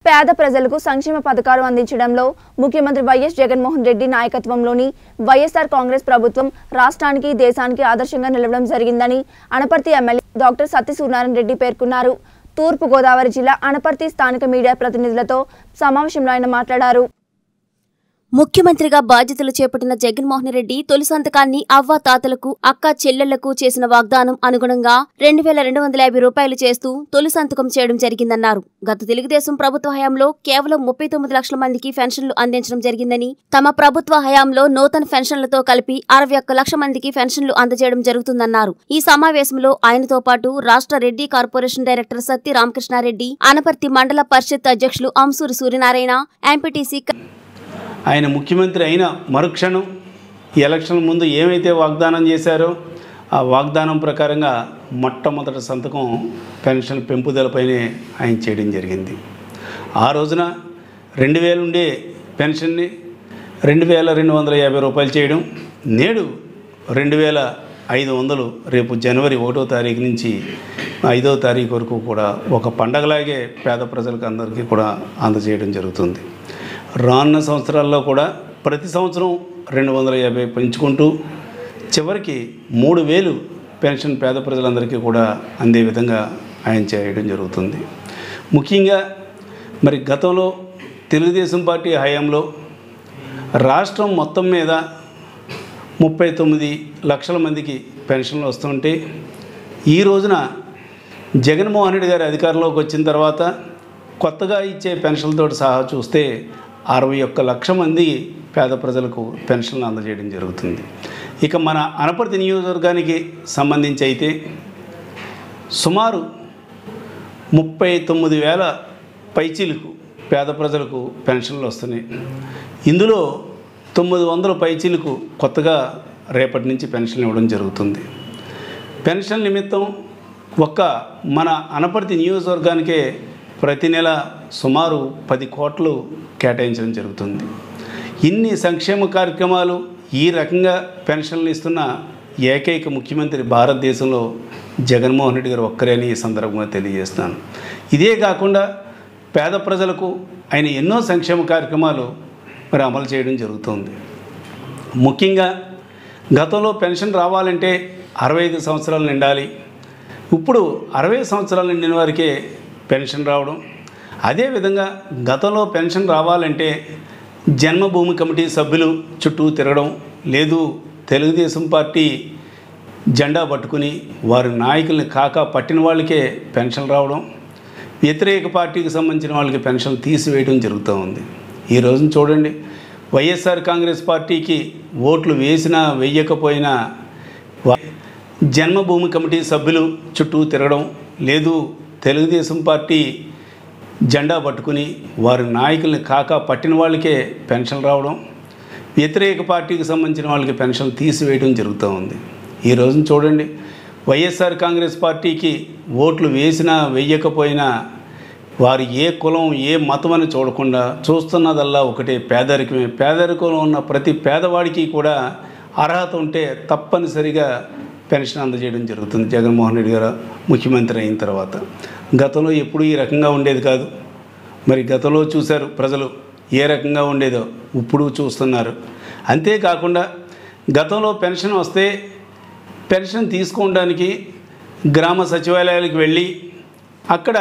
పేద ప్రజలకు సంక్షేమ పథకాలు అందించడంలో ముఖ్యమంత్రి వైఎస్ జగన్మోహన్ రెడ్డి నాయకత్వంలోని వైఎస్ఆర్ కాంగ్రెస్ ప్రభుత్వం రాష్ట్రానికి దేశానికి ఆదర్శంగా నిలవడం జరిగిందని అనపర్తి ఎమ్మెల్యే డాక్టర్ సత్యసూర్యనారాయణ రెడ్డి పేర్కొన్నారు తూర్పు గోదావరి జిల్లా అనపర్తి స్థానిక మీడియా ప్రతినిధులతో సమావేశంలో ఆయన మాట్లాడారు ముఖ్యమంత్రిగా బాధ్యతలు చేపట్టిన జగన్మోహన్ రెడ్డి తొలి సంతకాన్ని అవ్వ తాతలకు అక్క చెల్లెళ్లకు చేసిన వాగ్దానం అనుగుణంగా రెండు వేల రెండు వందల యాభై రూపాయలు చేస్తూ తొలి సంతకం చేయడం జరిగిందన్నారు గత తెలుగుదేశం ప్రభుత్వ హయాంలో కేవలం ముప్పై తొమ్మిది లక్షల మందికి పెన్షన్లు అందించడం జరిగిందని తమ ప్రభుత్వ హయాంలో నూతన పెన్షన్లతో కలిపి అరవై ఒక్క లక్ష మందికి పెన్షన్లు అందజేయడం జరుగుతుందన్నారు ఈ సమావేశంలో ఆయనతో పాటు రాష్ట్ర రెడ్డి కార్పొరేషన్ డైరెక్టర్ సత్య రామకృష్ణారెడ్డి అనపర్తి మండల పరిషత్ అధ్యక్షులు అంసూరి సూర్యనారాయణ ఎంపీటీసీ ఆయన ముఖ్యమంత్రి అయిన మరుక్షణం ఈ ఎలక్షన్ ముందు ఏమైతే వాగ్దానం చేశారో ఆ వాగ్దానం ప్రకారంగా మొట్టమొదటి సంతకం పెన్షన్ పెంపుదలపైనే ఆయన చేయడం జరిగింది ఆ రోజున రెండు వేలు ఉండే పెన్షన్ని రెండు వేల రెండు వందల యాభై రూపాయలు చేయడం నేడు రెండు వేల ఐదు వందలు రేపు జనవరి ఒకటో తారీఖు నుంచి ఐదో తారీఖు వరకు కూడా ఒక పండగలాగే పేద ప్రజలకు అందరికీ కూడా అందజేయడం జరుగుతుంది రానున్న సంవత్సరాల్లో కూడా ప్రతి సంవత్సరం రెండు వందల యాభై పెంచుకుంటూ చివరికి మూడు వేలు పెన్షన్ పేద ప్రజలందరికీ కూడా అందే విధంగా ఆయన చేయడం జరుగుతుంది ముఖ్యంగా మరి గతంలో తెలుగుదేశం పార్టీ హయాంలో రాష్ట్రం మొత్తం మీద ముప్పై తొమ్మిది లక్షల మందికి పెన్షన్లు వస్తుంటే ఈ రోజున జగన్మోహన్ రెడ్డి గారి అధికారంలోకి వచ్చిన తర్వాత కొత్తగా ఇచ్చే పెన్షన్లతో సహా చూస్తే అరవై ఒక్క లక్ష మంది పేద ప్రజలకు పెన్షన్లు అందజేయడం జరుగుతుంది ఇక మన అనపర్తి నియోజకవర్గానికి సంబంధించి అయితే సుమారు ముప్పై తొమ్మిది వేల పైచీలకు పేద ప్రజలకు పెన్షన్లు వస్తున్నాయి ఇందులో తొమ్మిది వందల పైచీలకు కొత్తగా రేపటి నుంచి పెన్షన్లు ఇవ్వడం జరుగుతుంది పెన్షన్ నిమిత్తం ఒక్క మన అనపర్తి నియోజకవర్గానికే ప్రతి నెల సుమారు పది కోట్లు కేటాయించడం జరుగుతుంది ఇన్ని సంక్షేమ కార్యక్రమాలు ఈ రకంగా పెన్షన్లు ఇస్తున్న ఏకైక ముఖ్యమంత్రి భారతదేశంలో జగన్మోహన్ రెడ్డి గారు ఒక్కరే అని ఈ సందర్భంగా తెలియజేస్తున్నాను ఇదే కాకుండా పేద ప్రజలకు ఆయన ఎన్నో సంక్షేమ కార్యక్రమాలు మరి అమలు చేయడం జరుగుతుంది ముఖ్యంగా గతంలో పెన్షన్ రావాలంటే అరవై ఐదు సంవత్సరాలు నిండాలి ఇప్పుడు అరవై సంవత్సరాలు నిండిన వారికే పెన్షన్ రావడం అదేవిధంగా గతంలో పెన్షన్ రావాలంటే జన్మభూమి కమిటీ సభ్యులు చుట్టూ తిరగడం లేదు తెలుగుదేశం పార్టీ జెండా పట్టుకుని వారి నాయకుల్ని కాక పట్టిన వాళ్ళకే పెన్షన్ రావడం వ్యతిరేక పార్టీకి సంబంధించిన వాళ్ళకి పెన్షన్ తీసివేయడం జరుగుతూ ఉంది ఈ రోజున చూడండి వైఎస్ఆర్ కాంగ్రెస్ పార్టీకి ఓట్లు వేసినా వెయ్యకపోయినా వా- జన్మభూమి కమిటీ సభ్యులు చుట్టూ తిరగడం లేదు తెలుగుదేశం పార్టీ జెండా పట్టుకుని వారి నాయకుల్ని కాక పట్టిన వాళ్ళకే పెన్షన్ రావడం వ్యతిరేక పార్టీకి సంబంధించిన వాళ్ళకి పెన్షన్ తీసివేయడం జరుగుతూ ఉంది ఈ రోజున చూడండి వైఎస్ఆర్ కాంగ్రెస్ పార్టీకి ఓట్లు వేసినా వెయ్యకపోయినా వారు ఏ కులం ఏ మతం అని చూడకుండా చూస్తున్నదల్లా ఒకటే పేదరికమే పేదరికంలో ఉన్న ప్రతి పేదవాడికి కూడా అర్హత ఉంటే తప్పనిసరిగా పెన్షన్ అందజేయడం జరుగుతుంది జగన్మోహన్ రెడ్డి గారు ముఖ్యమంత్రి అయిన తర్వాత గతంలో ఎప్పుడూ ఈ రకంగా ఉండేది కాదు మరి గతంలో చూశారు ప్రజలు ఏ రకంగా ఉండేదో ఇప్పుడు చూస్తున్నారు అంతేకాకుండా గతంలో పెన్షన్ వస్తే పెన్షన్ తీసుకోవడానికి గ్రామ సచివాలయాలకు వెళ్ళి అక్కడ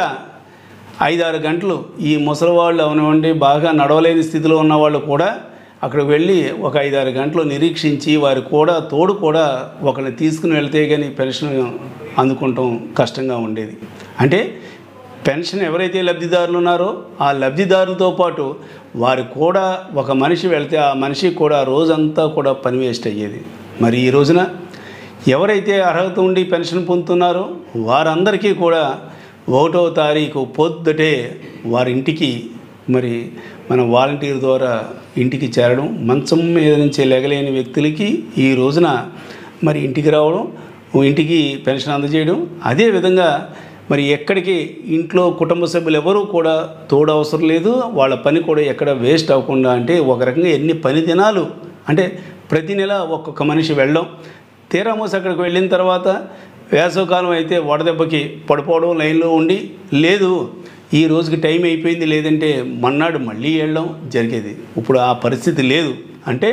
ఐదారు గంటలు ఈ ముసలివాళ్ళు అవనివ్వండి బాగా నడవలేని స్థితిలో ఉన్న వాళ్ళు కూడా అక్కడికి వెళ్ళి ఒక ఐదారు గంటలు నిరీక్షించి వారు కూడా తోడు కూడా ఒకరిని తీసుకుని వెళ్తే కానీ పెన్షన్ అందుకుంటాం కష్టంగా ఉండేది అంటే పెన్షన్ ఎవరైతే లబ్ధిదారులు ఉన్నారో ఆ లబ్ధిదారులతో పాటు వారు కూడా ఒక మనిషి వెళ్తే ఆ మనిషికి కూడా రోజంతా కూడా పని వేస్ట్ అయ్యేది మరి ఈ రోజున ఎవరైతే అర్హత ఉండి పెన్షన్ పొందుతున్నారో వారందరికీ కూడా ఒకటో తారీఖు పొద్దుటే వారి ఇంటికి మరి మన వాలంటీర్ ద్వారా ఇంటికి చేరడం మంచం మీద నుంచి లెగలేని వ్యక్తులకి ఈ రోజున మరి ఇంటికి రావడం ఇంటికి పెన్షన్ అందజేయడం అదేవిధంగా మరి ఎక్కడికి ఇంట్లో కుటుంబ సభ్యులు ఎవరూ కూడా తోడు అవసరం లేదు వాళ్ళ పని కూడా ఎక్కడ వేస్ట్ అవ్వకుండా అంటే ఒక రకంగా ఎన్ని పని దినాలు అంటే ప్రతి నెల ఒక్కొక్క మనిషి వెళ్ళడం తీరా మూసి అక్కడికి వెళ్ళిన తర్వాత వేసవకాలం అయితే వడదెబ్బకి పడిపోవడం లైన్లో ఉండి లేదు ఈ రోజుకి టైం అయిపోయింది లేదంటే మన్నాడు మళ్ళీ వెళ్ళడం జరిగేది ఇప్పుడు ఆ పరిస్థితి లేదు అంటే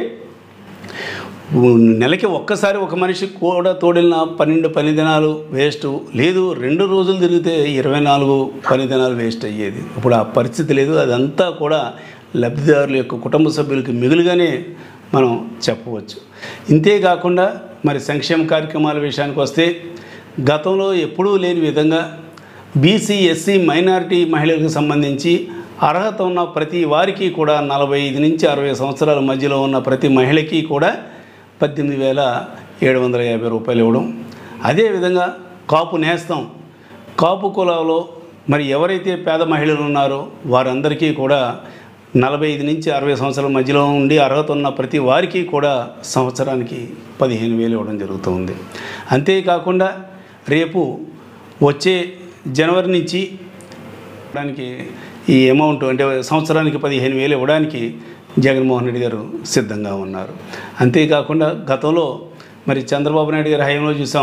నెలకి ఒక్కసారి ఒక మనిషి కూడా తోడిన పన్నెండు పని దినాలు వేస్ట్ లేదు రెండు రోజులు తిరిగితే ఇరవై నాలుగు పని దినాలు వేస్ట్ అయ్యేది ఇప్పుడు ఆ పరిస్థితి లేదు అదంతా కూడా లబ్ధిదారుల యొక్క కుటుంబ సభ్యులకి మిగులుగానే మనం చెప్పవచ్చు ఇంతేకాకుండా మరి సంక్షేమ కార్యక్రమాల విషయానికి వస్తే గతంలో ఎప్పుడూ లేని విధంగా బీసీ ఎస్సీ మైనారిటీ మహిళలకు సంబంధించి అర్హత ఉన్న ప్రతి వారికి కూడా నలభై ఐదు నుంచి అరవై సంవత్సరాల మధ్యలో ఉన్న ప్రతి మహిళకి కూడా పద్దెనిమిది వేల ఏడు వందల యాభై రూపాయలు ఇవ్వడం అదేవిధంగా కాపు నేస్తం కాపు కులాలో మరి ఎవరైతే పేద మహిళలు ఉన్నారో వారందరికీ కూడా నలభై ఐదు నుంచి అరవై సంవత్సరాల మధ్యలో ఉండి అర్హత ఉన్న ప్రతి వారికి కూడా సంవత్సరానికి పదిహేను వేలు ఇవ్వడం జరుగుతుంది అంతేకాకుండా రేపు వచ్చే జనవరి నుంచి ఇవ్వడానికి ఈ అమౌంట్ అంటే సంవత్సరానికి పదిహేను వేలు ఇవ్వడానికి జగన్మోహన్ రెడ్డి గారు సిద్ధంగా ఉన్నారు అంతేకాకుండా గతంలో మరి చంద్రబాబు నాయుడు గారి హయాంలో చూసాం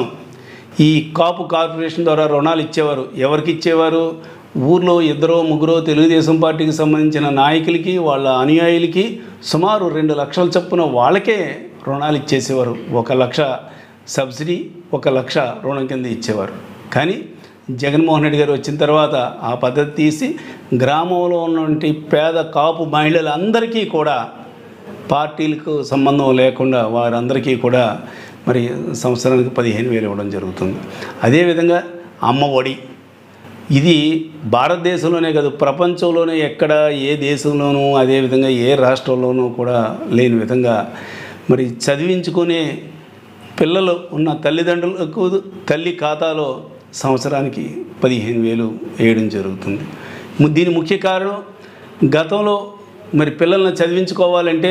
ఈ కాపు కార్పొరేషన్ ద్వారా రుణాలు ఇచ్చేవారు ఎవరికి ఇచ్చేవారు ఊర్లో ఇద్దరో ముగ్గురో తెలుగుదేశం పార్టీకి సంబంధించిన నాయకులకి వాళ్ళ అనుయాయులకి సుమారు రెండు లక్షల చొప్పున వాళ్ళకే రుణాలు ఇచ్చేసేవారు ఒక లక్ష సబ్సిడీ ఒక లక్ష రుణం కింద ఇచ్చేవారు కానీ జగన్మోహన్ రెడ్డి గారు వచ్చిన తర్వాత ఆ పద్ధతి తీసి గ్రామంలో ఉన్నటువంటి పేద కాపు మహిళలందరికీ కూడా పార్టీలకు సంబంధం లేకుండా వారందరికీ కూడా మరి సంవత్సరానికి పదిహేను వేలు ఇవ్వడం జరుగుతుంది అదేవిధంగా అమ్మ ఒడి ఇది భారతదేశంలోనే కాదు ప్రపంచంలోనే ఎక్కడ ఏ దేశంలోనూ అదేవిధంగా ఏ రాష్ట్రంలోనూ కూడా లేని విధంగా మరి చదివించుకునే పిల్లలు ఉన్న తల్లిదండ్రులకు తల్లి ఖాతాలో సంవత్సరానికి పదిహేను వేలు వేయడం జరుగుతుంది ము- దీని ముఖ్య కారణం గతంలో మరి పిల్లల్ని చదివించుకోవాలంటే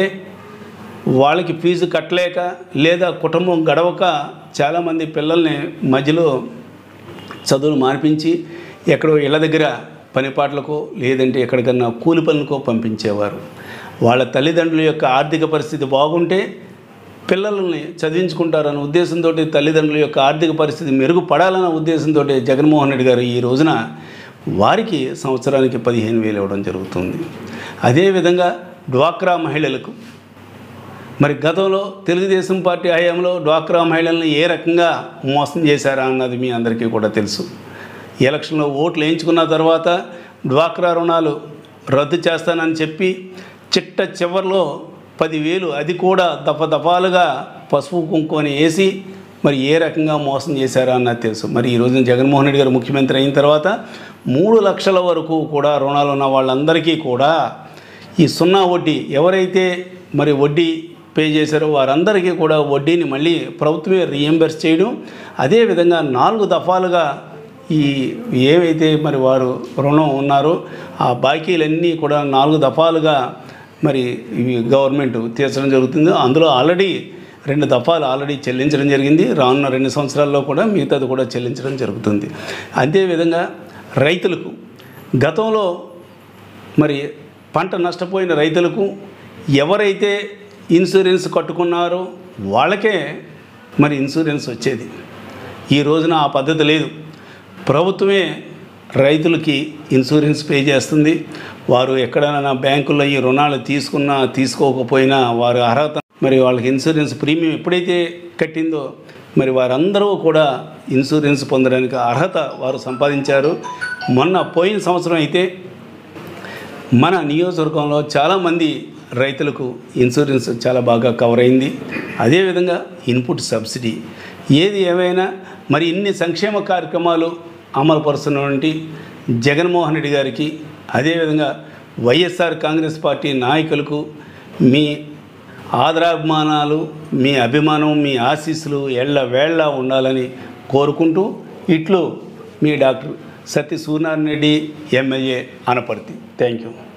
వాళ్ళకి ఫీజు కట్టలేక లేదా కుటుంబం గడవక చాలామంది పిల్లల్ని మధ్యలో చదువులు మార్పించి ఎక్కడో ఇళ్ళ దగ్గర పనిపాట్లకో లేదంటే ఎక్కడికన్నా కూలి పనులకో పంపించేవారు వాళ్ళ తల్లిదండ్రుల యొక్క ఆర్థిక పరిస్థితి బాగుంటే పిల్లల్ని చదివించుకుంటారన్న ఉద్దేశంతో తల్లిదండ్రుల యొక్క ఆర్థిక పరిస్థితి మెరుగుపడాలన్న ఉద్దేశంతో జగన్మోహన్ రెడ్డి గారు ఈ రోజున వారికి సంవత్సరానికి పదిహేను వేలు ఇవ్వడం జరుగుతుంది అదేవిధంగా డ్వాక్రా మహిళలకు మరి గతంలో తెలుగుదేశం పార్టీ హయాంలో డ్వాక్రా మహిళలను ఏ రకంగా మోసం చేశారా అన్నది మీ అందరికీ కూడా తెలుసు ఎలక్షన్లో ఓట్లు వేయించుకున్న తర్వాత డ్వాక్రా రుణాలు రద్దు చేస్తానని చెప్పి చిట్ట చివరిలో పదివేలు అది కూడా దఫ దఫాలుగా పసుపు కుంకుమని వేసి మరి ఏ రకంగా మోసం చేశారా అన్నది తెలుసు మరి ఈ రోజున జగన్మోహన్ రెడ్డి గారు ముఖ్యమంత్రి అయిన తర్వాత మూడు లక్షల వరకు కూడా రుణాలు ఉన్న వాళ్ళందరికీ కూడా ఈ సున్నా వడ్డీ ఎవరైతే మరి వడ్డీ పే చేశారో వారందరికీ కూడా వడ్డీని మళ్ళీ ప్రభుత్వమే రీఎంబర్స్ చేయడం అదేవిధంగా నాలుగు దఫాలుగా ఈ ఏవైతే మరి వారు రుణం ఉన్నారో ఆ బాకీలన్నీ కూడా నాలుగు దఫాలుగా మరి ఇవి గవర్నమెంట్ తీర్చడం జరుగుతుంది అందులో ఆల్రెడీ రెండు దఫాలు ఆల్రెడీ చెల్లించడం జరిగింది రానున్న రెండు సంవత్సరాల్లో కూడా మిగతాది కూడా చెల్లించడం జరుగుతుంది అదేవిధంగా రైతులకు గతంలో మరి పంట నష్టపోయిన రైతులకు ఎవరైతే ఇన్సూరెన్స్ కట్టుకున్నారో వాళ్ళకే మరి ఇన్సూరెన్స్ వచ్చేది ఈ రోజున ఆ పద్ధతి లేదు ప్రభుత్వమే రైతులకి ఇన్సూరెన్స్ పే చేస్తుంది వారు ఎక్కడైనా బ్యాంకుల్లో ఈ రుణాలు తీసుకున్నా తీసుకోకపోయినా వారు అర్హత మరి వాళ్ళకి ఇన్సూరెన్స్ ప్రీమియం ఎప్పుడైతే కట్టిందో మరి వారందరూ కూడా ఇన్సూరెన్స్ పొందడానికి అర్హత వారు సంపాదించారు మొన్న పోయిన సంవత్సరం అయితే మన నియోజకవర్గంలో చాలామంది రైతులకు ఇన్సూరెన్స్ చాలా బాగా కవర్ అయింది అదేవిధంగా ఇన్పుట్ సబ్సిడీ ఏది ఏమైనా మరి ఇన్ని సంక్షేమ కార్యక్రమాలు అమలు పరుస్తున్నటువంటి జగన్మోహన్ రెడ్డి గారికి అదేవిధంగా వైఎస్ఆర్ కాంగ్రెస్ పార్టీ నాయకులకు మీ ఆదరాభిమానాలు మీ అభిమానం మీ ఆశీస్సులు ఎళ్ళ వేళ్ళ ఉండాలని కోరుకుంటూ ఇట్లు మీ doctor Satya Suryanarayana Reddy MLA Anaparthi thank you